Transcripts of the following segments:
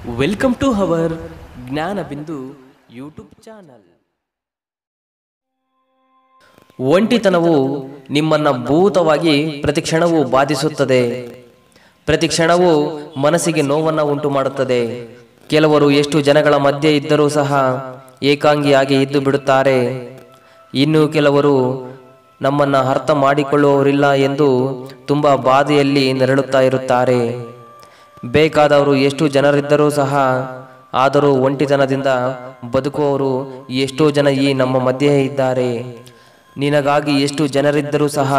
welcome to our ಜ್ಞಾನ ಬಿಂದು YouTube channel ಒಂಟಿತನವು ನಿಮ್ಮನ್ನ ಭೂತವಾಗಿ ಪ್ರತಿಕ್ಷಣವೂ ಬಾಧಿಸುತ್ತದೆ ಪ್ರತಿಕ್ಷಣವೂ ಮನಸ್ಸಿಗೆ ನೋವನ್ನು ಉಂಟು ಮಾಡುತ್ತದೆ ಕೆಲವರು ಎಷ್ಟು ಜನಗಳ ಮಧ್ಯೆ ಇದ್ದರೂ ಸಹ ಏಕಾಂಗಿಯಾಗಿ ಇದ್ದು ಬಿಡುತ್ತಾರೆ ಇನ್ನು ಕೆಲವರು ನಮ್ಮನ್ನ ಅರ್ಥ ಮಾಡಿಕೊಳ್ಳುವವರಿಲ್ಲ ಎಂದು ತುಂಬಾ ಬಾಧೆಯಲ್ಲಿ ನೆರಳುತ್ತಾ ಇರುತ್ತಾರೆ ಬೇಕಾದವರು ಎಷ್ಟು ಜನರಿದ್ದರೂ ಸಹ ಆದರೂ ಒಂಟಿತನದಿಂದ ಬದುಕುವವರು ಎಷ್ಟೋ ಜನ ಈ ನಮ್ಮ ಮಧ್ಯೆ ಇದ್ದಾರೆ ನಿನಗಾಗಿ ಎಷ್ಟು ಜನರಿದ್ದರೂ ಸಹ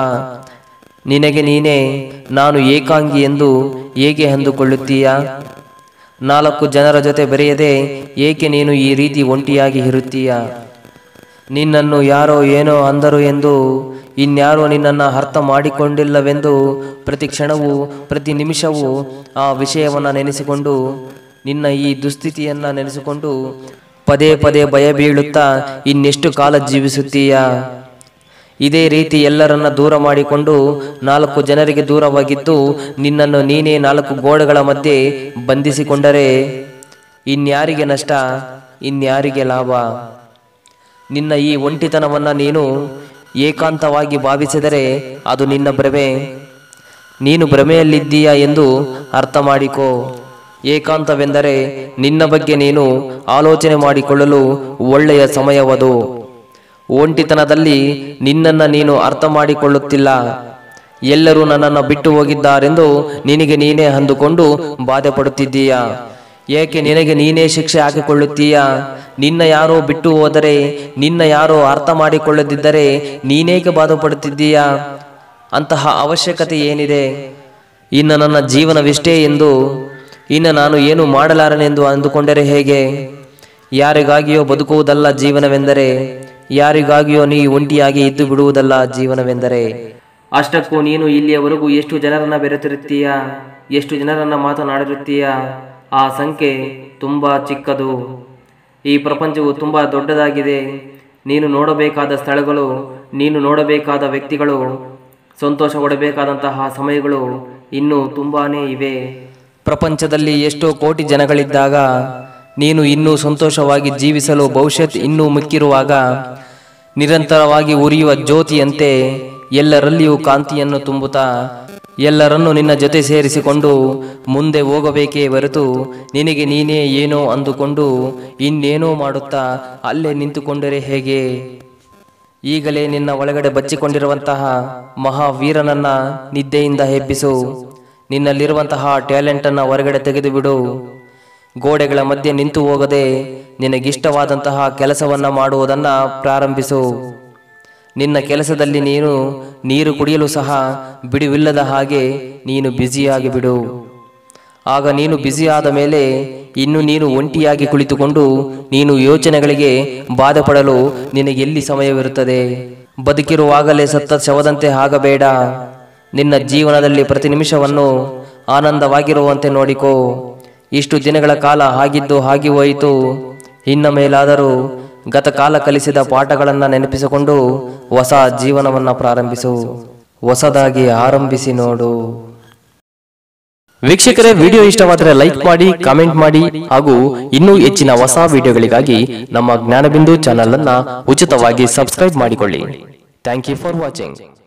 ನಿನಗೆ ನೀನೇ ನಾನು ಏಕಾಂಗಿ ಎಂದು ಏಕೆ ಅಂದುಕೊಳ್ಳುತ್ತೀಯಾ ನಾಲ್ಕು ಜನರ ಜೊತೆ ಬೆರೆಯದೆ ಏಕೆ ನೀನು ಈ ರೀತಿ ಒಂಟಿಯಾಗಿ ಇರುತ್ತೀಯಾ ನಿನ್ನನ್ನು ಯಾರೋ ಏನೋ ಅಂದರು ಎಂದು ಇನ್ಯಾರೋ ನಿನ್ನನ್ನು ಅರ್ಥ ಮಾಡಿಕೊಂಡಿಲ್ಲವೆಂದು ಪ್ರತಿ ಕ್ಷಣವೂ ಪ್ರತಿ ನಿಮಿಷವೂ ಆ ವಿಷಯವನ್ನು ನೆನೆಸಿಕೊಂಡು ನಿನ್ನ ಈ ದುಸ್ಥಿತಿಯನ್ನು ನೆನೆಸಿಕೊಂಡು ಪದೇ ಪದೇ ಭಯ ಬೀಳುತ್ತಾ ಇನ್ನೆಷ್ಟು ಕಾಲ ಜೀವಿಸುತ್ತೀಯಾ ಇದೇ ರೀತಿ ಎಲ್ಲರನ್ನ ದೂರ ಮಾಡಿಕೊಂಡು ನಾಲ್ಕು ಜನರಿಗೆ ದೂರವಾಗಿದ್ದು ನಿನ್ನನ್ನು ನೀನೇ ನಾಲ್ಕು ಗೋಡೆಗಳ ಮಧ್ಯೆ ಬಂಧಿಸಿಕೊಂಡರೆ ಇನ್ಯಾರಿಗೆ ನಷ್ಟ ಇನ್ಯಾರಿಗೆ ಲಾಭ ನಿನ್ನ ಈ ಒಂಟಿತನವನ್ನ ನೀನು ಏಕಾಂತವಾಗಿ ಭಾವಿಸಿದರೆ ಅದು ನಿನ್ನ ಭ್ರಮೆ ನೀನು ಭ್ರಮೆಯಲ್ಲಿದ್ದೀಯಾ ಎಂದು ಅರ್ಥ ಮಾಡಿಕೋ ಏಕಾಂತವೆಂದರೆ ನಿನ್ನ ಬಗ್ಗೆ ನೀನು ಆಲೋಚನೆ ಮಾಡಿಕೊಳ್ಳಲು ಒಳ್ಳೆಯ ಸಮಯವದು ಒಂಟಿತನದಲ್ಲಿ ನಿನ್ನನ್ನು ನೀನು ಅರ್ಥ ಮಾಡಿಕೊಳ್ಳುತ್ತಿಲ್ಲ ಎಲ್ಲರೂ ನನ್ನನ್ನು ಬಿಟ್ಟು ಹೋಗಿದ್ದಾರೆಂದು ನಿನಗೆ ನೀನೇ ಅಂದುಕೊಂಡು ಬಾಧೆ ಪಡುತ್ತಿದ್ದೀಯಾ ಏಕೆ ನಿನಗೆ ನೀನೇ ಶಿಕ್ಷೆ ಹಾಕಿಕೊಳ್ಳುತ್ತೀಯಾ ನಿನ್ನ ಯಾರೋ ಬಿಟ್ಟು ಹೋದರೆ ನಿನ್ನ ಯಾರೋ ಅರ್ಥ ಮಾಡಿಕೊಳ್ಳದಿದ್ದರೆ ನೀನೇಕೆ ಬಾಧೆ ಪಡುತ್ತಿದ್ದೀಯಾ ಅಂತಹ ಅವಶ್ಯಕತೆ ಏನಿದೆ ಇನ್ನು ನನ್ನ ಜೀವನವಿಷ್ಟೇ ಎಂದು ಇನ್ನು ನಾನು ಏನು ಮಾಡಲಾರನೆಂದು ಅಂದುಕೊಂಡರೆ ಹೇಗೆ ಯಾರಿಗಾಗಿಯೋ ಬದುಕುವುದಲ್ಲ ಜೀವನವೆಂದರೆ ಯಾರಿಗಾಗಿಯೋ ನೀ ಒಂಟಿಯಾಗಿ ಇದ್ದು ಬಿಡುವುದಲ್ಲ ಜೀವನವೆಂದರೆ ಅಷ್ಟಕ್ಕೂ ನೀನು ಇಲ್ಲಿಯವರೆಗೂ ಎಷ್ಟು ಜನರನ್ನ ಬೆರೆತಿರುತ್ತೀಯಾ ಎಷ್ಟು ಜನರನ್ನ ಮಾತನಾಡಿರುತ್ತೀಯಾ ಆ ಸಂಖ್ಯೆ ತುಂಬಾ ಚಿಕ್ಕದು ಈ ಪ್ರಪಂಚವು ತುಂಬಾ ದೊಡ್ಡದಾಗಿದೆ ನೀನು ನೋಡಬೇಕಾದ ಸ್ಥಳಗಳು ನೀನು ನೋಡಬೇಕಾದ ವ್ಯಕ್ತಿಗಳು ಸಂತೋಷ ಪಡಬೇಕಾದಂತಹ ಸಮಯಗಳು ಇನ್ನೂ ತುಂಬಾನೇ ಇವೆ ಪ್ರಪಂಚದಲ್ಲಿ ಎಷ್ಟೋ ಕೋಟಿ ಜನಗಳಿದ್ದಾಗ ನೀನು ಇನ್ನೂ ಸಂತೋಷವಾಗಿ ಜೀವಿಸಲು ಭವಿಷ್ಯತ್ ಇನ್ನೂ ಮಿಕ್ಕಿರುವಾಗ ನಿರಂತರವಾಗಿ ಉರಿಯುವ ಜ್ಯೋತಿಯಂತೆ ಎಲ್ಲರಲ್ಲಿಯೂ ಕಾಂತಿಯನ್ನು ತುಂಬುತ್ತಾ ಎಲ್ಲರನ್ನೂ ನಿನ್ನ ಜೊತೆ ಸೇರಿಸಿಕೊಂಡು ಮುಂದೆ ಹೋಗಬೇಕೇ ಹೊರತು ನಿನಗೆ ನೀನೇ ಏನೋ ಅಂದುಕೊಂಡು ಇನ್ನೇನೋ ಮಾಡುತ್ತಾ ಅಲ್ಲೇ ನಿಂತುಕೊಂಡರೆ ಹೇಗೆ ಈಗಲೇ ನಿನ್ನ ಒಳಗಡೆ ಬಚ್ಚಿಕೊಂಡಿರುವಂತಹ ಮಹಾವೀರನನ್ನ ನಿದ್ದೆಯಿಂದ ಎಬ್ಬಿಸು ನಿನ್ನಲ್ಲಿರುವಂತಹ ಟ್ಯಾಲೆಂಟನ್ನು ಹೊರಗಡೆ ತೆಗೆದು ಬಿಡು ಗೋಡೆಗಳ ಮಧ್ಯೆ ನಿಂತು ಹೋಗದೆ ನಿನಗಿಷ್ಟವಾದಂತಹ ಕೆಲಸವನ್ನ ಮಾಡುವುದನ್ನ ಪ್ರಾರಂಭಿಸು ನಿನ್ನ ಕೆಲಸದಲ್ಲಿ ನೀನು ನೀರು ಕುಡಿಯಲು ಸಹ ಬಿಡುವಿಲ್ಲದ ಹಾಗೆ ನೀನು ಬ್ಯುಸಿಯಾಗಿ ಬಿಡು ಆಗ ನೀನು ಬ್ಯುಸಿ ಆದ ಮೇಲೆ ಇನ್ನು ನೀನು ಒಂಟಿಯಾಗಿ ಕುಳಿತುಕೊಂಡು ನೀನು ಯೋಚನೆಗಳಿಗೆ ಬಾಧೆ ಪಡಲು ನಿನಗೆಲ್ಲಿ ಸಮಯವಿರುತ್ತದೆ ಬದುಕಿರುವಾಗಲೇ ಸತ್ತ ಶವದಂತೆ ಆಗಬೇಡ ನಿನ್ನ ಜೀವನದಲ್ಲಿ ಪ್ರತಿ ನಿಮಿಷವನ್ನು ಆನಂದವಾಗಿರುವಂತೆ ನೋಡಿಕೋ ಇಷ್ಟು ದಿನಗಳ ಕಾಲ ಆಗಿದ್ದು ಆಗಿ ಹೋಯಿತು ಇನ್ನ ಮೇಲಾದರೂ ಗತಕಾಲ ಕಲಿಸಿದ ಪಾಠಗಳನ್ನು ನೆನಪಿಸಿಕೊಂಡು ಹೊಸ ಜೀವನವನ್ನು ಪ್ರಾರಂಭಿಸು ಹೊಸದಾಗಿ ಆರಂಭಿಸಿ ನೋಡು ವೀಕ್ಷಕರೇ ವಿಡಿಯೋ ಇಷ್ಟವಾದರೆ ಲೈಕ್ ಮಾಡಿ ಕಾಮೆಂಟ್ ಮಾಡಿ ಹಾಗೂ ಇನ್ನೂ ಹೆಚ್ಚಿನ ಹೊಸ ವಿಡಿಯೋಗಳಿಗಾಗಿ ನಮ್ಮ ಜ್ಞಾನಬಿಂದು ಚಾನಲ್ ಅನ್ನ ಉಚಿತವಾಗಿ ಸಬ್ಸ್ಕ್ರೈಬ್ ಮಾಡಿಕೊಳ್ಳಿ ಥ್ಯಾಂಕ್ ಯು ಫಾರ್ ವಾಚಿಂಗ್